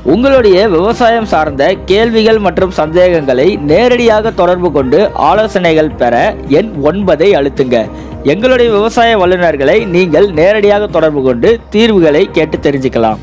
உங்களுடைய விவசாயம் சார்ந்த கேள்விகள் மற்றும் சந்தேகங்களை நேரடியாக தொடர்பு கொண்டு ஆலோசனைகள் பெற எண் ஒன்பதை அழுத்துங்க எங்களுடைய விவசாய வல்லுநர்களை நீங்கள் நேரடியாக தொடர்பு கொண்டு தீர்வுகளை கேட்டு தெரிஞ்சுக்கலாம்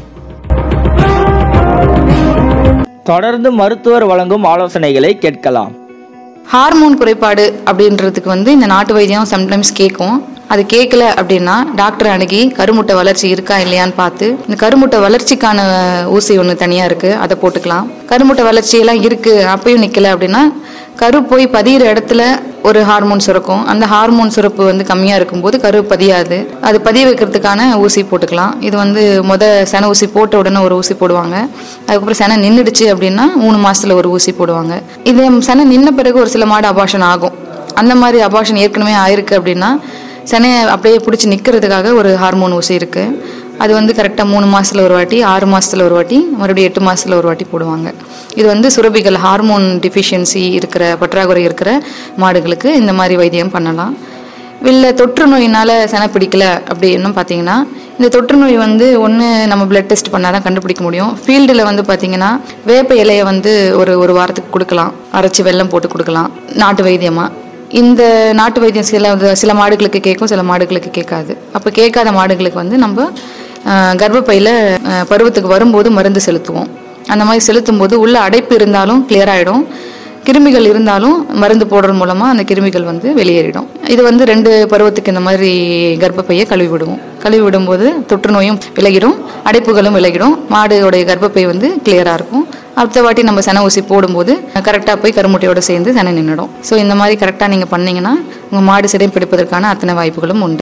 தொடர்ந்து மருத்துவர் வழங்கும் ஆலோசனைகளை கேட்கலாம் ஹார்மோன் குறைபாடு அப்படின்றதுக்கு வந்து இந்த நாட்டு வைத்தியம் சம்டைம்ஸ் கேட்கும் அது கேட்கல அப்படின்னா டாக்டர் அணுகி கருமுட்டை வளர்ச்சி இருக்கா இல்லையான்னு பார்த்து இந்த கருமுட்டை வளர்ச்சிக்கான ஊசி ஒன்று தனியாக இருக்குது அதை போட்டுக்கலாம் கருமுட்டை வளர்ச்சியெல்லாம் இருக்குது அப்பயும் நிற்கல அப்படின்னா கரு போய் பதியிற இடத்துல ஒரு ஹார்மோன் சுரக்கும் அந்த ஹார்மோன் சுரப்பு வந்து கம்மியாக இருக்கும்போது கரு பதியாது அது பதிய வைக்கிறதுக்கான ஊசி போட்டுக்கலாம் இது வந்து முத சென ஊசி போட்ட உடனே ஒரு ஊசி போடுவாங்க அதுக்கப்புறம் செனை நின்றுடுச்சு அப்படின்னா மூணு மாசத்துல ஒரு ஊசி போடுவாங்க இது செனை நின்ன பிறகு ஒரு சில மாடு அபாஷன் ஆகும் அந்த மாதிரி அபாஷன் ஏற்கனவே ஆயிருக்கு அப்படின்னா செனையை அப்படியே பிடிச்சி நிற்கிறதுக்காக ஒரு ஹார்மோன் ஊசி இருக்குது அது வந்து கரெக்டாக மூணு மாசத்துல ஒரு வாட்டி ஆறு மாசத்துல ஒரு வாட்டி மறுபடியும் எட்டு மாசத்துல ஒரு வாட்டி போடுவாங்க இது வந்து சுரபிகள் ஹார்மோன் டிஃபிஷியன்சி இருக்கிற பற்றாக்குறை இருக்கிற மாடுகளுக்கு இந்த மாதிரி வைத்தியம் பண்ணலாம் இல்லை தொற்று நோயினால் செனை பிடிக்கல அப்படின்னு பார்த்தீங்கன்னா இந்த தொற்று நோய் வந்து ஒன்று நம்ம பிளட் டெஸ்ட் பண்ணால் தான் கண்டுபிடிக்க முடியும் ஃபீல்டில் வந்து பார்த்தீங்கன்னா வேப்ப இலையை வந்து ஒரு ஒரு வாரத்துக்கு கொடுக்கலாம் அரைச்சி வெல்லம் போட்டு கொடுக்கலாம் நாட்டு வைத்தியமாக இந்த நாட்டு வைத்தியம் சில சில மாடுகளுக்கு கேட்கும் சில மாடுகளுக்கு கேட்காது அப்போ கேட்காத மாடுகளுக்கு வந்து நம்ம ஆஹ், கர்ப்பப்பையில் ஆஹ், பருவத்துக்கு வரும்போது மருந்து செலுத்துவோம் அந்த மாதிரி செலுத்தும் போது உள்ள அடைப்பு இருந்தாலும் கிளியர் ஆகிடும் கிருமிகள் இருந்தாலும் மருந்து போடுறது மூலமாக அந்த கிருமிகள் வந்து வெளியேறிடும் இது வந்து ரெண்டு பருவத்துக்கு இந்த மாதிரி கர்ப்பப்பையை கழுவி விடுவோம் கழுவி விடும்போது தொற்று நோயும் விலகிடும் அடைப்புகளும் விலகிடும் மாடுடைய கர்ப்பப்பை வந்து கிளியராக இருக்கும் அடுத்த வாட்டி நம்ம செனை ஊசி போடும்போது கரெக்டாக போய் கருமுட்டையோட சேர்ந்து செனை நின்றுடும் ஸோ இந்த மாதிரி கரெக்டாக நீங்கள் பண்ணீங்கன்னா உங்கள் மாடு சிடம் பிடிப்பதற்கான அத்தனை வாய்ப்புகளும் உண்டு